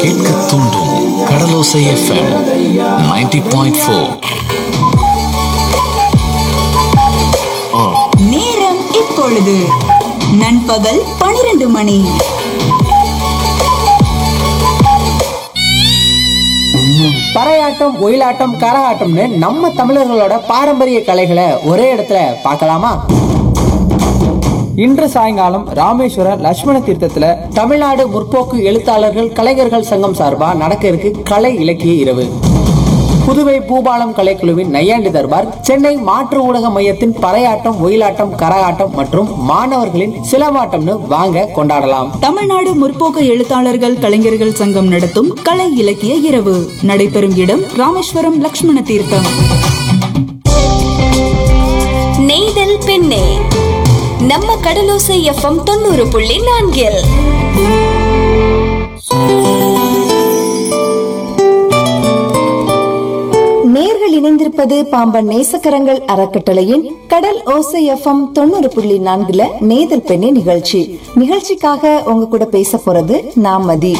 கேட்க தூண்டும் கடலோசை FM 90.4 point four நேரம் இப்பொழுது நண்பகல் பனிரெண்டு மணி பறையாட்டம் ஒயிலாட்டம் கரகாட்டம்னு நம்ம தமிழர்களோட பாரம்பரிய கலைகளை ஒரே இடத்துல பார்க்கலாமா இன்று சாயங்காலம் ராமேஸ்வரம் லட்சுமண தீர்த்தத்துல தமிழ்நாடு முற்போக்கு எழுத்தாளர்கள் கலைஞர்கள் சங்கம் சார்பா நடக்க இருக்கு கலை இலக்கிய இரவு புதுவை பூபாலம் கலைக்குழுவின் நையாண்டி தர்பார் சென்னை மாற்று ஊடக மையத்தின் பறையாட்டம் ஒயிலாட்டம் கரகாட்டம் மற்றும் மாணவர்களின் சிலம்பாட்டம்னு வாங்க கொண்டாடலாம் தமிழ்நாடு முற்போக்கு எழுத்தாளர்கள் கலைஞர்கள் சங்கம் நடத்தும் கலை இலக்கிய இரவு நடைபெறும் இடம் ராமேஸ்வரம் லக்ஷ்மண தீர்த்தம் நெய்தல் பெண்ணே நம்ம கடலோசை எஃப்எம் தொண்ணூறு புள்ளி நான்கில் நேர்கள் இணைந்திருப்பது பாம்பன் நேசக்கரங்கள் அறக்கட்டளையின் கடல் ஓசை எஃப்எம் தொண்ணூறு புள்ளி நான்குல நேதல் பெண்ணே நிகழ்ச்சி நிகழ்ச்சிக்காக உங்க கூட பேச போறது நான் மதி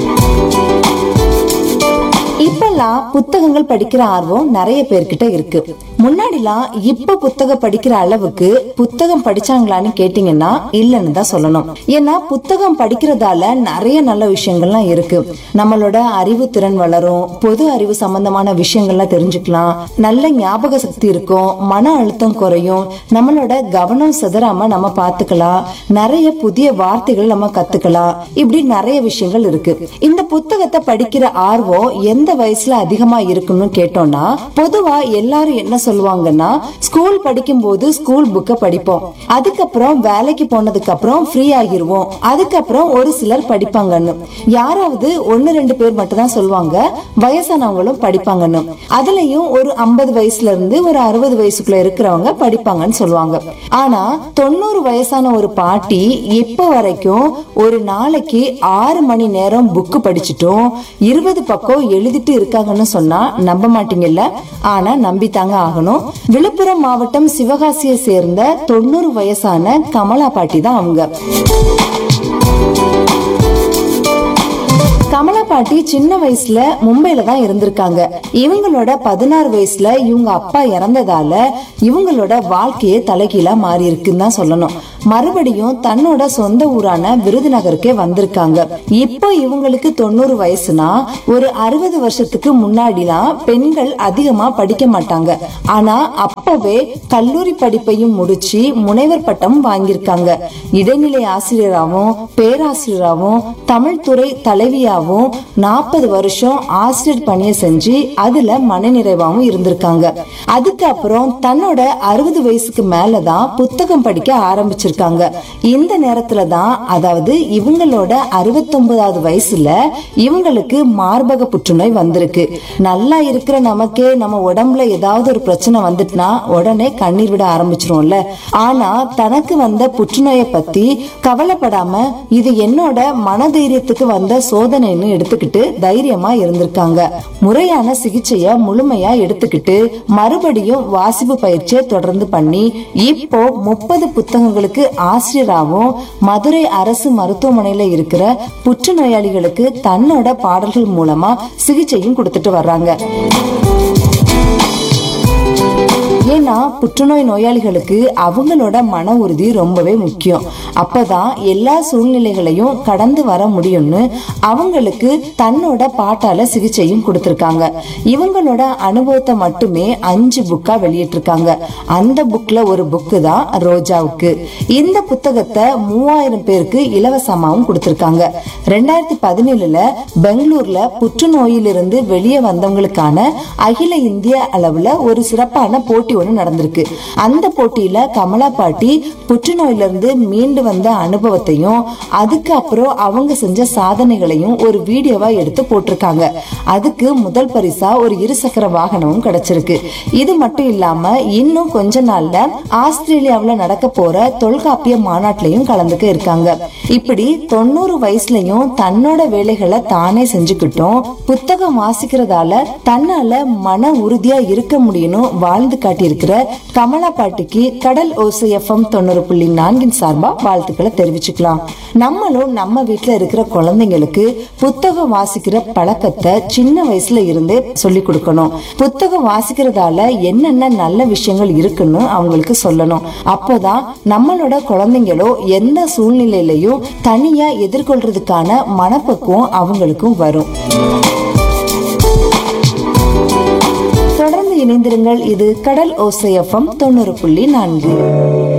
இப்பெல்லாம் புத்தகங்கள் படிக்கிற ஆர்வம் நிறைய பேர்கிட்ட இருக்கு முன்னாடிலாம் இப்ப புத்தகம் படிக்கிற அளவுக்கு புத்தகம் படிச்சாங்களான்னு கேட்டீங்கன்னா இல்லைன்னு தான் சொல்லணும் ஏன்னா புத்தகம் படிக்கிறதால நிறைய நல்ல விஷயங்கள்லாம் இருக்கு நம்மளோட அறிவு திறன் வளரும் பொது அறிவு சம்பந்தமான விஷயங்கள்லாம் தெரிஞ்சுக்கலாம் நல்ல ஞாபக சக்தி இருக்கும் மன அழுத்தம் குறையும் நம்மளோட கவனம் சிதறாம நம்ம பாத்துக்கலாம் நிறைய புதிய வார்த்தைகள் நம்ம கத்துக்கலாம் இப்படி நிறைய விஷயங்கள் இருக்கு இந்த புத்தகத்தை படிக்கிற ஆர்வம் எந்த வயசுல அதிகமா இருக்குன்னு கேட்டோம்னா பொதுவா எல்லாரும் என்ன சொல்லுவாங்கன்னா ஸ்கூல் படிக்கும் போது ஸ்கூல் புக்க படிப்போம் அதுக்கப்புறம் வேலைக்கு போனதுக்கு அப்புறம் ஃப்ரீ ஆகிருவோம் அதுக்கப்புறம் ஒரு சிலர் படிப்பாங்கன்னு யாராவது ஒன்னு ரெண்டு பேர் மட்டும் தான் சொல்லுவாங்க வயசானவங்களும் படிப்பாங்கன்னு அதுலயும் ஒரு ஐம்பது வயசுல இருந்து ஒரு அறுபது வயசுக்குள்ள இருக்கிறவங்க படிப்பாங்கன்னு சொல்லுவாங்க ஆனா தொண்ணூறு வயசான ஒரு பாட்டி இப்ப வரைக்கும் ஒரு நாளைக்கு ஆறு மணி நேரம் புக்கு படிச்சுட்டும் இருபது பக்கம் எழுதிட்டு இருக்காங்கன்னு சொன்னா நம்ப மாட்டீங்கல்ல ஆனா நம்பித்தாங்க ஆகணும் விழுப்புரம் மாவட்டம் சிவகாசியை சேர்ந்த தொண்ணூறு வயசான கமலா பாட்டி தான் அவங்க கமலா பாட்டி சின்ன வயசுல மும்பைல தான் இருந்திருக்காங்க இவங்களோட பதினாறு வயசுல இவங்க அப்பா இறந்ததால இவங்களோட வாழ்க்கையே தலைகீழா மாறி இருக்குன்னு தான் சொல்லணும் மறுபடியும் தன்னோட சொந்த ஊரான விருதுநகருக்கே வந்திருக்காங்க இப்போ இவங்களுக்கு தொண்ணூறு வயசுனா ஒரு அறுபது வருஷத்துக்கு முன்னாடிலாம் பெண்கள் அதிகமா படிக்க மாட்டாங்க ஆனா அப்பவே கல்லூரி படிப்பையும் முடிச்சு முனைவர் பட்டம் வாங்கியிருக்காங்க இடைநிலை ஆசிரியராகவும் பேராசிரியராகவும் தமிழ் துறை தலைவியாவும் நாற்பது வருஷம் ஆசிரியர் பணியை செஞ்சு அதுல மனநிறைவாகவும் இருந்திருக்காங்க அதுக்கப்புறம் தன்னோட அறுபது வயசுக்கு மேலதான் புத்தகம் படிக்க ஆரம்பிச்சிருக்காங்க இந்த நேரத்துல தான் அதாவது இவங்களோட அறுபத்தொன்பதாவது வயசுல இவங்களுக்கு மார்பக புற்றுநோய் வந்திருக்கு நல்லா இருக்கிற நமக்கே நம்ம உடம்புல ஏதாவது ஒரு பிரச்சனை வந்துட்டுனா உடனே கண்ணீர் விட ஆரம்பிச்சிரும்ல ஆனா தனக்கு வந்த புற்றுநோயை பத்தி கவலைப்படாம இது என்னோட மனதைரியத்துக்கு வந்த சோதனைன்னு எடுத்துக்கிட்டு தைரியமா இருந்திருக்காங்க முறையான சிகிச்சைய முழுமையா எடுத்துக்கிட்டு மறுபடியும் வாசிப்பு பயிற்சியை தொடர்ந்து பண்ணி இப்போ முப்பது புத்தகங்களுக்கு ஆசிரியராகவும் மதுரை அரசு மருத்துவமனையில இருக்கிற புற்றுநோயாளிகளுக்கு தன்னோட பாடல்கள் மூலமா சிகிச்சையும் கொடுத்துட்டு வர்றாங்க ஏன்னா புற்றுநோய் நோயாளிகளுக்கு அவங்களோட மன உறுதி ரொம்பவே முக்கியம் அப்பதான் எல்லா சூழ்நிலைகளையும் கடந்து வர முடியும்னு அவங்களுக்கு தன்னோட பாட்டால சிகிச்சையும் கொடுத்திருக்காங்க இவங்களோட அனுபவத்தை மட்டுமே அஞ்சு புக்கா வெளியிட்டிருக்காங்க அந்த புக்ல ஒரு புக்கு தான் ரோஜாவுக்கு இந்த புத்தகத்தை மூவாயிரம் பேருக்கு இலவசமாவும் கொடுத்திருக்காங்க ரெண்டாயிரத்தி பதினேழுல பெங்களூர்ல புற்றுநோயிலிருந்து வெளியே வந்தவங்களுக்கான அகில இந்திய அளவுல ஒரு சிறப்பான போட்டி ஒண்ணு நடந்திருக்கு அந்த போட்டியில கமலா பாட்டி புற்றுநோயில இருந்து மீண்டு வந்த அனுபவத்தையும் அதுக்கு அப்புறம் அவங்க செஞ்ச சாதனைகளையும் ஒரு வீடியோவா எடுத்து போட்டிருக்காங்க அதுக்கு முதல் பரிசா ஒரு இருசக்கர வாகனமும் கிடைச்சிருக்கு இது மட்டும் இல்லாம இன்னும் கொஞ்ச நாள்ல ஆஸ்திரேலியாவுல நடக்க போற தொல்காப்பிய மாநாட்டிலையும் கலந்துக்க இருக்காங்க இப்படி தொண்ணூறு வயசுலயும் தன்னோட வேலைகளை தானே செஞ்சுக்கிட்டும் புத்தகம் வாசிக்கிறதால தன்னால மன உறுதியா இருக்க முடியும்னு வாழ்ந்து காட்டியிருக்காங்க இருக்கிற கமலா பாட்டிக்கு கடல் ஓசை எஃப்எம் தொண்ணூறு புள்ளி நான்கின் சார்பா வாழ்த்துக்களை தெரிவிச்சுக்கலாம் நம்மளும் நம்ம வீட்ல இருக்கிற குழந்தைங்களுக்கு புத்தகம் வாசிக்கிற பழக்கத்தை சின்ன வயசுல இருந்தே சொல்லி கொடுக்கணும் புத்தகம் வாசிக்கிறதால என்னென்ன நல்ல விஷயங்கள் இருக்குன்னு அவங்களுக்கு சொல்லணும் அப்போதான் நம்மளோட குழந்தைங்களோ எந்த சூழ்நிலையிலையும் தனியா எதிர்கொள்றதுக்கான மனப்பக்குவம் அவங்களுக்கும் வரும் தொடர்ந்து இணைந்திருங்கள் இது கடல் ஓசையஃபம் தொண்ணூறு புள்ளி நான்கு